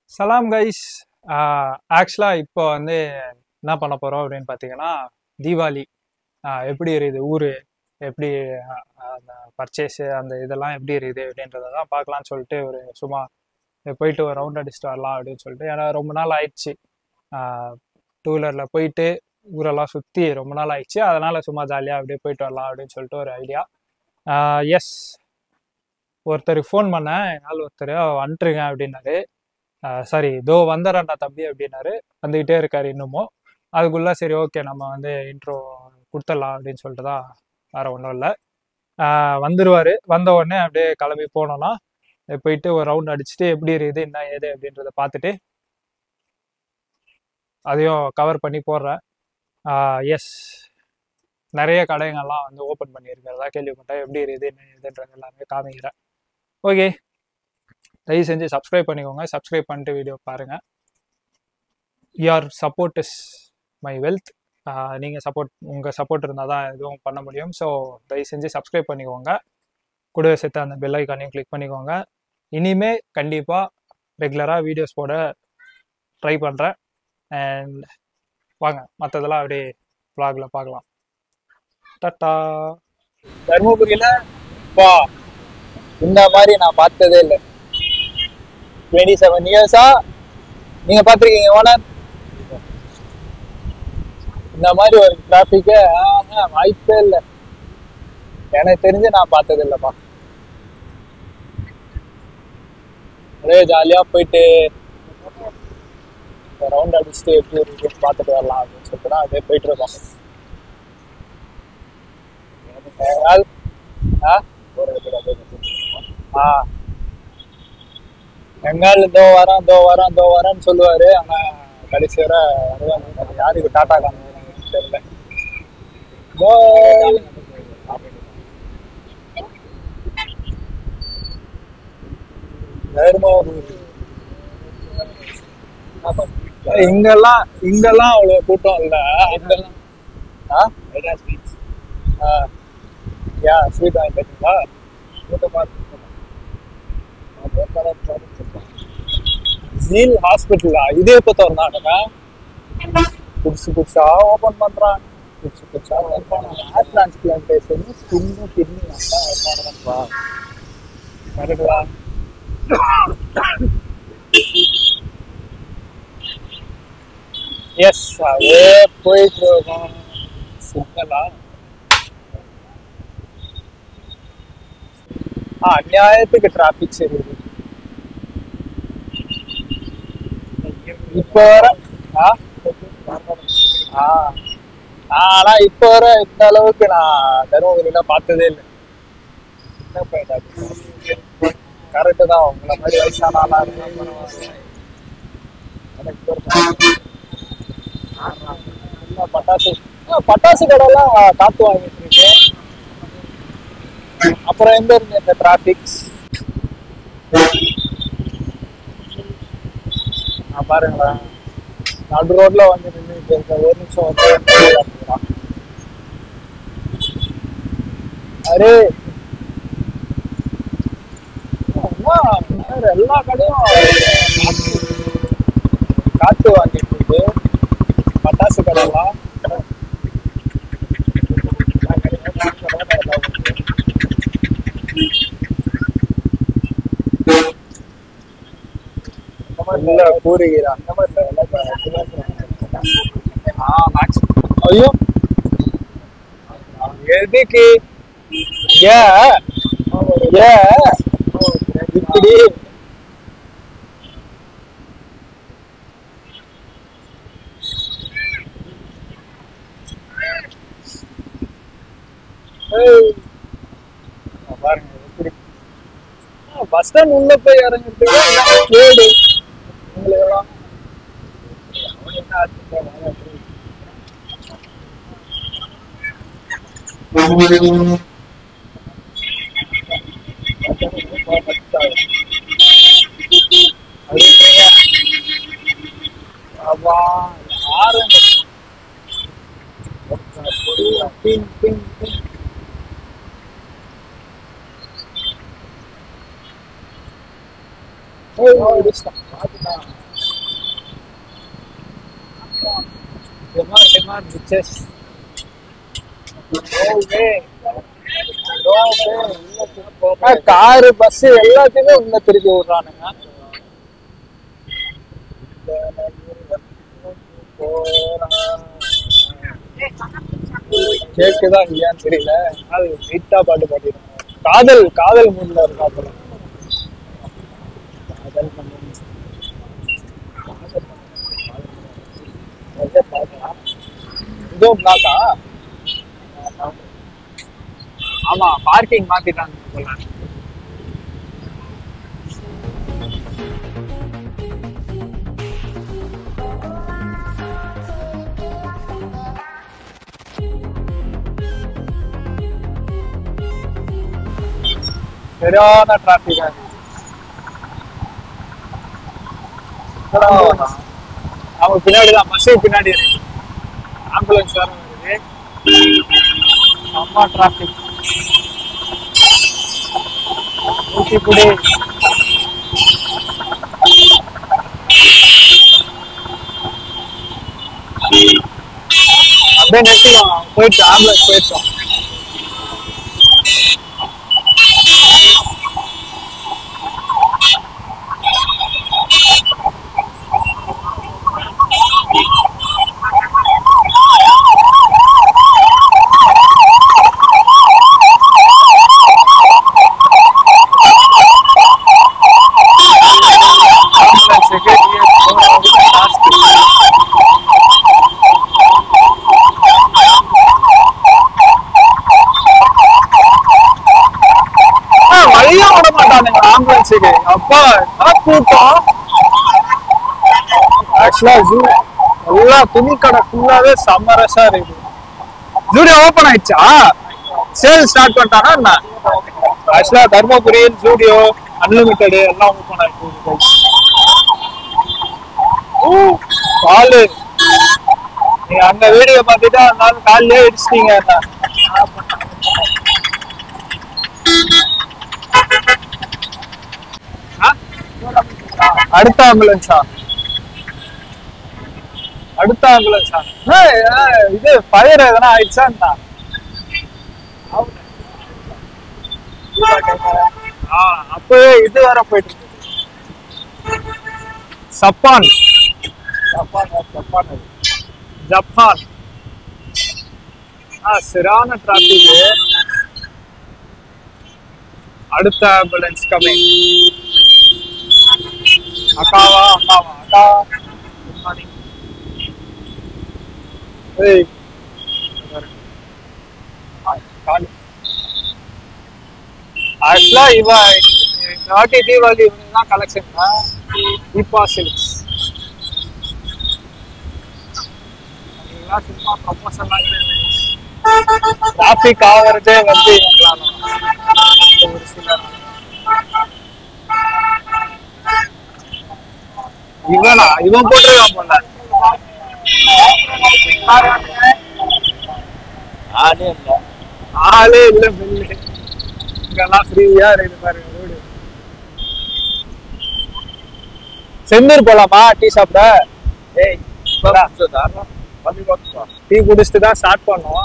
சலாம் கைஸ் ஆக்சுவலாக இப்போ வந்து என்ன பண்ண போகிறோம் அப்படின்னு பார்த்தீங்கன்னா தீபாவளி ஆஹ் எப்படி இருக்குது ஊர் எப்படி ஆஹ் அந்த பர்ச்சேஸு அந்த இதெல்லாம் எப்படி இருக்குது அப்படின்றத தான் பார்க்கலான்னு சொல்லிட்டு ஒரு சும்மா போயிட்டு ஒரு ரவுண்ட் அடிச்சுட்டு வரலாம் அப்படின்னு சொல்லிட்டு ஏன்னா ரொம்ப நாள் ஆயிடுச்சு டூ வீலரில் போயிட்டு ஊரெல்லாம் சுற்றி ரொம்ப நாள் ஆயிடுச்சு அதனால் சும்மா ஜாலியாக அப்படியே போயிட்டு வரலாம் அப்படின்னு சொல்லிட்டு ஒரு ஐடியா எஸ் ஒருத்தருக்கு ஃபோன் பண்ணேன் என்னால் ஒருத்தர் வந்துட்டுருங்க அப்படின்னாரு சாரி இதோ வந்துடுறேன்டா தம்பி அப்படின்னாரு வந்துக்கிட்டே இருக்காரு இன்னமும் அதுக்குள்ளே சரி ஓகே நம்ம வந்து இன்ட்ரோ கொடுத்துடலாம் அப்படின்னு சொல்லிட்டு தான் வேறு ஒன்றும் இல்லை வந்துடுவார் வந்த உடனே அப்படியே கிளம்பி போனோன்னா போயிட்டு ஒரு ரவுண்ட் அடிச்சுட்டு எப்படி இருக்குது என்ன ஏது அப்படின்றத பார்த்துட்டு அதையும் கவர் பண்ணி போடுறேன் எஸ் நிறைய கடைங்கள்லாம் வந்து ஓப்பன் பண்ணியிருக்கிறதா கேள்விப்பட்டேன் எப்படி இருக்குது என்ன ஏதுன்றது எல்லாமே காமிக்கிறேன் ஓகே தயவு செஞ்சு சப்ஸ்கிரைப் பண்ணிக்கோங்க சப்ஸ்கிரைப் பண்ணிட்டு வீடியோ பாருங்கள் your support is my wealth நீங்கள் சப்போர்ட் உங்கள் சப்போர்ட் இருந்தால் தான் எதுவும் பண்ண முடியும் ஸோ தயவு செஞ்சு சப்ஸ்கிரைப் பண்ணிக்கோங்க கூடவே சேர்த்து அந்த பெல் ஐக்கானையும் கிளிக் பண்ணிக்கோங்க இனிமே கண்டிப்பாக ரெகுலராக வீடியோஸ் போட ட்ரை பண்ணுறேன் அண்ட் வாங்க மற்றதெல்லாம் அப்படியே vlogல பார்க்கலாம் டட்டா தருமபுரியில பா இந்த மாதிரி நான் பார்த்ததே இல்லை டுவெண்ட்டி செவன் இயர்ஸா நீங்க பார்த்துருக்கீங்க ஓனர் இந்த மாதிரி ஒரு டிராஃபிக்கு வாய்ப்பே இல்லை எனக்கு தெரிஞ்சு நான் பார்த்தது இல்லைப்பா ஒரே ஜாலியா போயிட்டு ரவுண்ட் அடிச்சுட்டு எப்படி இருக்குன்னு பார்த்துட்டு வரலாம் அப்படின்னு சொல்லிட்டு தான் அப்படியே போயிட்டு இருக்கோம் எங்கால் ஆ ஆ எங்கால் இதோ வரேன் இதோ வரேன் இதோ வரேன்னு சொல்லுவாரு ஆனா கடைசி வரை வரவே மாட்டாரு. யாருக்கு டாட்டா காமிக்கிறாங்கன்னு தெரியல Bye. தர்மபுரி. இங்கெல்லாம் இங்கெல்லாம் அவ்வளவு கூட்டம் இல்ல அங்கெல்லாம் ஆ ஆ யா ஸ்வீட் வாங்கிட்டீங்களா ஜீல் ஹாஸ்பிட்டலா இது எப்போ திறந்தானுங்க புதுசு புதுசா ஓபன் பண்றான் புதுசு புதுசா ஓபன் பண்றாங்க ஹேர் டிரான்ஸ்பிளான்டேஷன் ஸ்கின்னு கிட்னி நல்லா கரெக்டா எஸ் அதே போயிட்டு இருக்கோம் சிக்னலா ஆ அநியாயத்துக்கு டிராபிக் சரி இருக்கு. இப்ப வர ஆ ஆ ஆனா இப்ப வர இந்த அளவுக்கு நான் தருமபுரியில பார்த்ததே இல்லை கரெக்டு தான் உங்களை மாதிரி வயசான ஆளா இருந்தா பரவாயில்ல. எனக்கு பொறுத்த நல்லா பட்டாசு ஆ, பட்டாசு கடைலாம் காத்து வாங்கிட்டு இருக்கு அப்புறம் எங்க இருந்து இந்த டிராபிக்ஸ் பாருங்களேன் நடு ரோட்ல வந்து நின்றுட்டு இருக்க ஒரு நிமிஷம் வந்து வந்துக்கிறான். அரே அம்மா, வேற எல்லா கடையும் காத்து- காத்து வாங்கிட்டு இருக்கு பட்டாசு கடைலாம் இல்ல கூறுகிறான் ஆ மேக்ஸ் ஐயோ எதுக்கு ஏ ஏ இப்படி ஏய். பாருங்க எப்படி பஸ் ஸ்டாண்ட் உள்ள போய் இறங்குறதுக்கு கேடு உங்களெல்லாம் அவன் என்ன ஆச்சு போறான் அப்படி. அப்படின்றீங்க. அப்பா, யாரு இந்த- பிங், பிங், பிங். ஏய், இடிச்சிட்டான். பார்த்துட்டான். Demar, Demar, bitches. No way. No way. Car bus எல்லாத்தையுமே உள்ள திருப்பி விடுறானுங்க கேக்குதா இல்லையான்னு தெரியல அது நீட்டா பாட்டு பாடிடுறாங்க காதல் காதல் மூட்ல இருக்காப்புல காதல் பண்ணி இதுவும் பிளாக்கா ஆமா பார்க்கிங் மாத்திட்டாங்க போல சரியான டிராபிக் அவங்க பின்னாடி தான் பஸ் பின்னாடி இருக்கு ஆம்புலன்ஸ் வேற வருது அம்மா டிராபிக் ஊட்டிக்குடி அப்படியே நிறுத்திடுவாங்க போயிடுச்சு ஆம்புலன்ஸ் போயிடுச்சோம் ஆம்புலன்ஸுக்கு வழியா விட மாட்டானுங்க ஆம்புலன்ஸுக்கு அப்பா என்ன கூட்டம் ஆக்சுவலா ஜூ எல்லா துணி கடை ஃபுல்லாவே செம்ம ரஷா இருக்கு ஜூடியோ ஓபன் ஆயிடுச்சா சேல் ஸ்டார்ட் பண்ணிட்டானா என்ன ஆக்சுவலா தர்மபுரி ஜூடியோ அன்லிமிட்டெட் எல்லாம் ஓபன் ஆயிடுச்சு ஊ, காலு நீங்க அங்க வீடியோ பார்த்துட்டு அதனால காலையிலே இடிச்சிட்டீங்க என்ன ஆ? அடுத்த ஆம்புலன்ஸா அடுத்த ஆம்புலன்ஸா ஏய், ஏய், இது ஃபயர் எதனா ஆயிடுச்சா என்ன ஆ, அப்பவே இது வேற போயிட்டு இருக்கு. சப்பான் ஜப்பான் ஆ சரியான டிராபிக் அடுத்த ஆம்புலன்ஸ் கமிங் அக்காவா அக்காவா அக்கா குட் மார்னிங் ஏய் ஆக்சுவலா இவ இந்த வாட்டி தீபாவளி தான் கலெக்ஷன் தீபா சில்க்ஸ் சும்மா ப்ரொமோஷன் டிராபிக் ஆகிறதே வந்து இவங்களால ஒரு சிலர் இவனா இவன் போட்டிருக்கான் போல ஆளே இல்ல ஆளே இல்ல பில்லு இங்கெல்லாம் ஃப்ரீயா இருக்குது பாருங்க ரோடு செந்தூர் போலாமா டீ சாப்பிட ஏய் இப்ப தாராளம் வந்து பார்த்துப்பா டீ குடிச்சிட்டு தான் ஸ்டார்ட் பண்ணோம்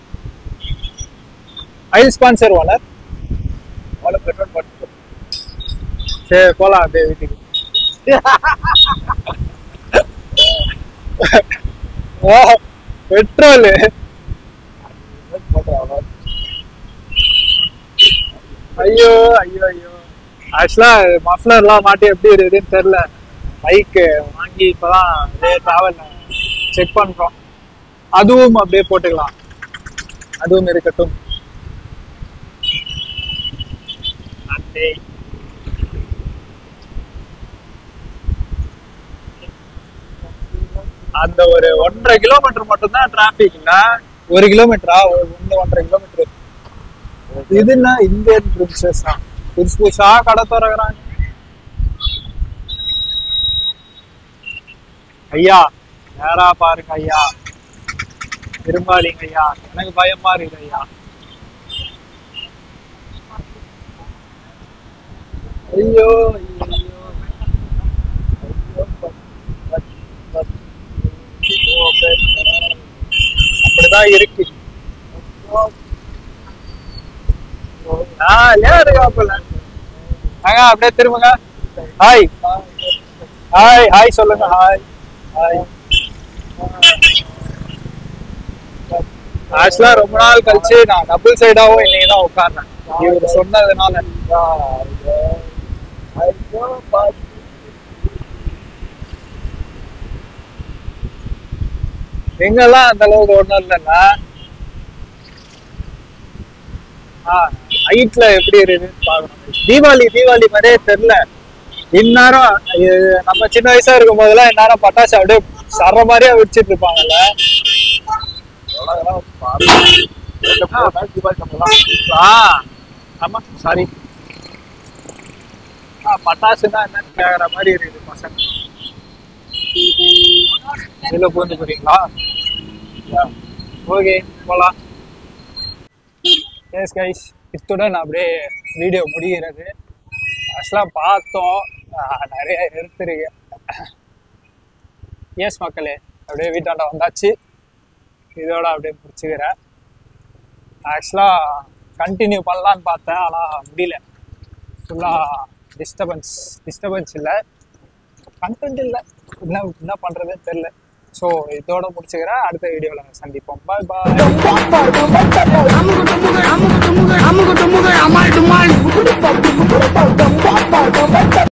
ஐல் ஸ்பான்சர் ஓனர் அவ்வளோ பெட்ரோல் போட்டு சரி போலாம் அப்படியே வீட்டுக்கு ஓ பெட்ரோல் போட்டு அவ்வளோ ஐயோ ஐயோ ஐயோ ஆக்சுவலா மஃப்ளர்லாம் மாட்டி எப்படி இருக்குதுன்னு தெரியல பைக்கு வாங்கி இப்பதான் அப்படியே டிராவல் செக் பண்றோம் அதுவும் அப்படியே போட்டுக்கலாம் அதுவும் இருக்கட்டும் அண்டே அந்த ஒரு ஒன்றரை கிலோமீட்டர் மட்டும்தான் டிராபிக்ல ஒரு கிலோமீட்டரா ஒன்று ஒன்றரை கிலோமீட்டர் இது என்ன இந்தியன் பிரின்சஸ் புதுசு புதுசா கடை திறக்கிறாங்க ஐயா நேரா பாருங்க ஐயா திரும்பாதீங்க ஐயா எனக்கு பயமா இருக்கு ஐயா ஐயோ ஐயோ தான் இருக்கு ஜாலியா இருக்காப்புல ஆங்க அப்படியே திரும்புங்க ஹாய் ஹாய் ஹாய் சொல்லுங்க ஹாய் ஹாய் ஆக்சுவலா ரொம்ப நாள் கழிச்சு நான் டபுள் சைடாவும் இன்னைக்கு தான் உட்கார்றேன் இவர் சொன்னதுனால எங்கெல்லாம் அந்த அளவுக்கு ஒண்ணும் இல்லைன்னா ஹைட்ல எப்படி இருக்குன்னு பார்க்கணும் தீபாவளி தீபாவளி மாதிரியே தெரியல இந்நேரம் இது நம்ம சின்ன வயசா இருக்கும் போதெல்லாம் இந்நேரம் பட்டாசு அப்படியே சர மாதிரியா வெடிச்சிட்டு இருப்பாங்கல்ல ஆ ஆமா சாரி பட்டாசுன்னா என்னன்னு கேக்குற மாதிரி இருக்குது பசங்க இதுல பூந்து போறீங்களா ஓகே போலாம் எஸ் கைஸ் இத்துடன் அப்படியே வீடியோ முடிகிறது ஆக்சுவலாக பார்த்தோம் ஆஹ் நிறைய எடுத்துருக்கு எஸ் மக்களே அப்படியே வீட்டாண்ட வந்தாச்சு இதோட அப்படியே முடிச்சுக்கிறேன் ஆக்சுவலாக கண்டினியூ பண்ணலான்னு பார்த்தேன் ஆனால் முடியல ஃபுல்லாக டிஸ்டர்பன்ஸ் டிஸ்டர்பன்ஸ் இல்லை கண்டென்ட் இல்லை என்ன என்ன பண்ணுறதுன்னு தெரில ஸோ இதோட முடிச்சுக்கிறேன் அடுத்த வீடியோவில் சந்திப்போம் பாய் பாய் I'm gonna